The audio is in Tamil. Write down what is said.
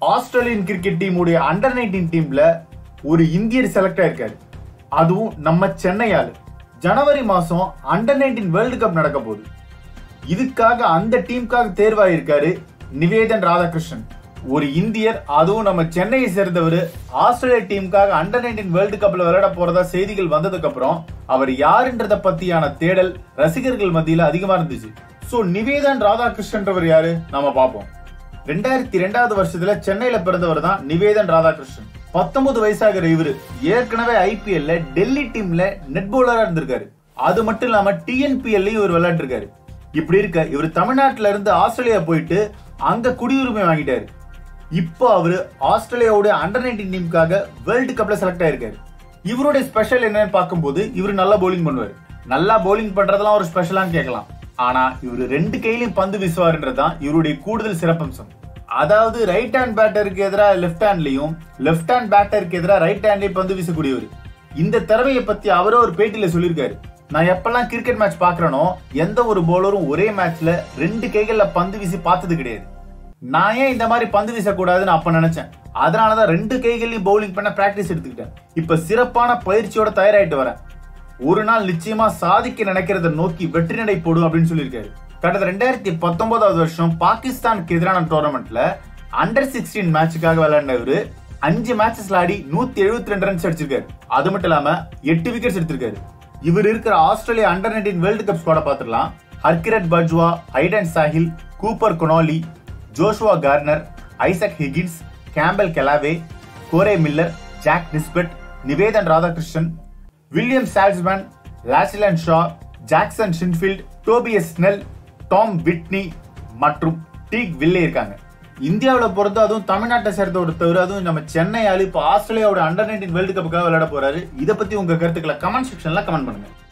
ஆஸ்திரேலியன் கிரிக்கெட் டீமுடைய அண்டர் நைன்டீன் டீம்ல ஒரு இந்தியர் செலக்ட் ஆயிருக்காரு அதுவும் நம்ம சென்னை ஆளு ஜனவரி மாசம் அண்டர் நைன்டீன் வேர்ல்டு கப் நடக்க போகுது இதுக்காக அந்த டீமுக்காக தேர்வாயிருக்காரு நிவேதன் ராதாகிருஷ்ணன் ஒரு இந்தியர் அதுவும் நம்ம சென்னையை சேர்ந்தவர் ஆஸ்திரேலிய டீமுக்காக அண்டர் நைன்டீன் வேர்ல்டு கப்ல விளையாட போறதா செய்திகள் வந்ததுக்கு அப்புறம் அவர் யாருன்றத பத்தியான தேடல் ரசிகர்கள் மத்தியில அதிகமா இருந்துச்சு சோ நிவேதன் ராதாகிருஷ்ணன்றவர் யாரு நாம பார்ப்போம் ரெண்டாயிரத்தி ரெண்டாவது வருஷத்துல சென்னையில பிறந்தவர் தான் நிவேதன் ராதாகிருஷ்ணன் பத்தொன்பது வயசாகிற இவரு ஏற்கனவே ஐபிஎல்ல டெல்லி டீம்ல நெட் பவுலரா இருந்திருக்காரு அது மட்டும் இல்லாம டிஎன்பிஎல்லையும் இவர் விளையாண்டுருக்காரு இப்படி இருக்க இவர் தமிழ்நாட்டுல இருந்து ஆஸ்திரேலியா போயிட்டு அங்க குடியுரிமை வாங்கிட்டாரு இப்போ அவரு ஆஸ்திரேலியாவுடைய அண்டர் நைன்டீன் டீமுக்காக வேர்ல்டு கப்ல செலக்ட் ஆயிருக்காரு இவருடைய ஸ்பெஷல் என்னன்னு பார்க்கும்போது இவர் நல்லா பவுலிங் பண்ணுவாரு நல்லா பவுலிங் பண்றதெல்லாம் ஒரு ஸ்பெஷலான்னு கேட்கலாம் ஆனா இவர் ரெண்டு கையிலையும் பந்து வீசுவாருன்றதுதான் இவருடைய கூடுதல் சிறப்பம்சம் அதாவது ரைட் ஹேண்ட் பேட்டருக்கு எதிராக லெஃப்ட் ஹேண்ட்லயும் லெஃப்ட் ஹேண்ட் பேட்டருக்கு எதிராக ரைட் ஹேண்ட்லயும் பந்து வீசக்கூடியவர் இந்த திறமையை பத்தி அவரே ஒரு பேட்டியில சொல்லியிருக்காரு நான் எப்பெல்லாம் கிரிக்கெட் மேட்ச் பாக்குறேனோ எந்த ஒரு பவுலரும் ஒரே மேட்ச்ல ரெண்டு கைகள்ல பந்து வீசி பார்த்தது கிடையாது நான் ஏன் இந்த மாதிரி பந்து வீசக்கூடாதுன்னு அப்ப நினைச்சேன் அதனாலதான் ரெண்டு கைகளையும் பவுலிங் பண்ண பிராக்டிஸ் எடுத்துக்கிட்டேன் இப்ப சிறப்பான பயிற்சியோட தயாராயிட்டு வரேன் ஒரு நாள் நிச்சயமா சாதிக்க நினைக்கிறத நோக்கி வெற்றி நடை போடும் அப்படின்னு சொல்லியிருக்காரு கடந்த ரெண்டாயிரத்தி பத்தொன்பதாவது வருஷம் பாகிஸ்தானுக்கு எதிரான டோர்னமெண்ட்ல அண்டர் சிக்ஸ்டீன் மேட்சுக்காக விளையாடினவரு அஞ்சு மேட்சஸ் ஆடி நூத்தி எழுபத்தி ரெண்டு ரன்ஸ் அடிச்சிருக்காரு அது மட்டும் இல்லாம எட்டு விக்கெட்ஸ் எடுத்திருக்காரு இவர் இருக்கிற Australia under nineteen world cup squad பாத்துடலாம் Harkirat Bajwa Aidan Cahill Cooper Connolly Joshua Garner Isaac Higgins Campbell Kellaway Corey Miller Jack Nisbet Nivethan Radhakrishnan William Salzmann Lachlan Shaw Jackson Sinfield Tobias Snell Tom Whitney மற்றும் டீக் வில்லே இருக்காங்க இந்தியாவில் பொறுத்து அதுவும் தமிழ்நாட்டை சேர்ந்த ஒருத்தவர் அதுவும் நம்ம சென்னை ஆளு இப்போ ஆஸ்திரேலியாவோட அண்டர் நைன்டீன் வேர்ல்டு கப்புக்காக விளையாட போறாரு இதை பத்தி உங்க கருத்துக்களை கமெண்ட் செக்ஷன்ல கமெண்ட் பண்ணுங்க